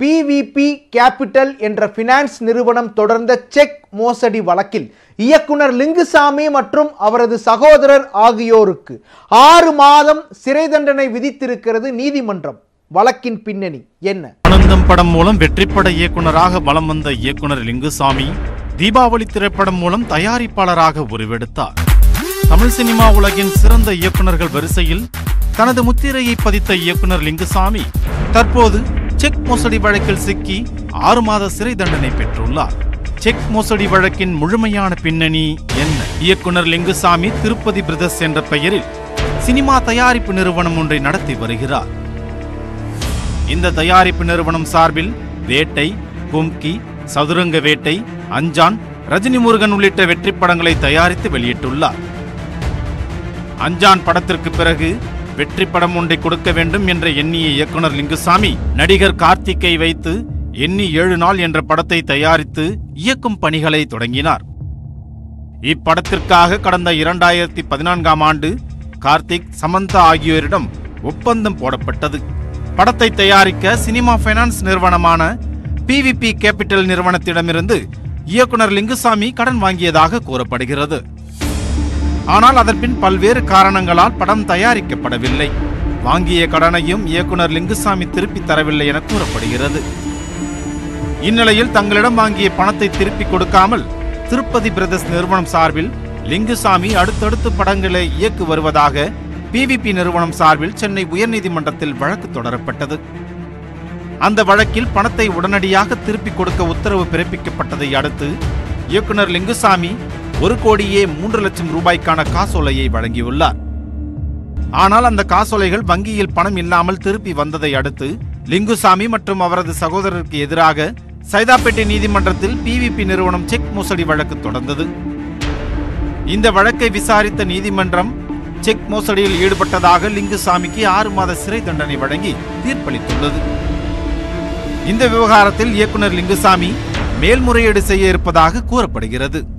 PVP capital என்ற finance நிறுவனம் தொடர்ந்த செக் மோசடி வழக்கில் இயக்குனர் லிங்குசாமி மற்றும் அவரது சகோதரர் ஆகியோருக்கு ஆறு மாதம் சிறை தண்டனை விதித்திருக்கிறது நீதிமன்றம் வழக்கின் பின்னணி என்ன ஆனந்தம் படம் மூலம் வெற்றிப்பட இயக்குனராக வலம் வந்த இயக்குனர் லிங்குசாமி தீபாவளி திரைப்படம் மூலம் தயாரிப்பாளராக உருவெடுத்தார் தமிழ் சினிமா உலகின் சிறந்த இயக்குனர்கள் வரிசையில் தனது முத்திரையை பதித்த இயக்குனர் லிங்குசாமி தற்போது செக் மோசடி வழக்கில் சிக்கி ஆறு மாத சிறை தண்டனை பெற்றுள்ளார் செக் மோசடி வழக்கின் முழுமையான பின்னணி என்ன இயக்குனர் லிங்குசாமி திருப்பதி பிரதர்ஸ் என்ற பெயரில் சினிமா தயாரிப்பு நிறுவனம் ஒன்றை நடத்தி வருகிறார் இந்த தயாரிப்பு நிறுவனம் சார்பில் வேட்டை கும்கி சதுரங்க வேட்டை அஞ்சான் ரஜினி முருகன் உள்ளிட்ட வெற்றி படங்களை தயாரித்து வெளியிட்டுள்ளார் அஞ்சான் படத்திற்கு பிறகு வெற்றி படம் ஒன்றை கொடுக்க வேண்டும் என்ற எண்ணிய இயக்குனர் லிங்குசாமி நடிகர் கார்த்திக்கை வைத்து எண்ணி ஏழு நாள் என்ற படத்தை தயாரித்து இயக்கும் பணிகளை தொடங்கினார் இப்படத்திற்காக கடந்த இரண்டாயிரத்தி பதினான்காம் ஆண்டு கார்த்திக் சமந்தா ஆகியோரிடம் ஒப்பந்தம் போடப்பட்டது படத்தை தயாரிக்க சினிமா ஃபைனான்ஸ் நிறுவனமான பிவிபி கேபிட்டல் நிறுவனத்திடமிருந்து இயக்குனர் லிங்குசாமி கடன் வாங்கியதாக கூறப்படுகிறது ஆனால் அதன்பின் பல்வேறு காரணங்களால் படம் தயாரிக்கப்படவில்லை வாங்கிய கடனையும் இயக்குனர் லிங்குசாமி திருப்பித் தரவில்லை என கூறப்படுகிறது இந்நிலையில் தங்களிடம் வாங்கிய பணத்தை திருப்பிக் கொடுக்காமல் திருப்பதி பிரதர்ஸ் நிறுவனம் சார்பில் லிங்குசாமி அடுத்தடுத்து படங்களை இயக்கு வருவதாக பிவிபி நிறுவனம் சார்பில் சென்னை உயர்நீதிமன்றத்தில் வழக்கு தொடரப்பட்டது அந்த வழக்கில் பணத்தை உடனடியாக திருப்பிக் கொடுக்க உத்தரவு பிறப்பிக்கப்பட்டதை அடுத்து இயக்குனர் லிங்குசாமி ஒரு கோடியே மூன்று லட்சம் ரூபாய்க்கான காசோலையை வழங்கியுள்ளார் ஆனால் அந்த காசோலைகள் வங்கியில் பணம் இல்லாமல் திருப்பி வந்ததை அடுத்து லிங்குசாமி மற்றும் அவரது சகோதரருக்கு எதிராக சைதாப்பேட்டை நீதிமன்றத்தில் பிவிபி நிறுவனம் செக் மோசடி வழக்கு தொடர்ந்தது இந்த வழக்கை விசாரித்த நீதிமன்றம் செக் மோசடியில் ஈடுபட்டதாக லிங்குசாமிக்கு ஆறு மாத சிறை தண்டனை வழங்கி தீர்ப்பளித்துள்ளது இந்த விவகாரத்தில் இயக்குனர் லிங்குசாமி மேல்முறையீடு செய்ய இருப்பதாக கூறப்படுகிறது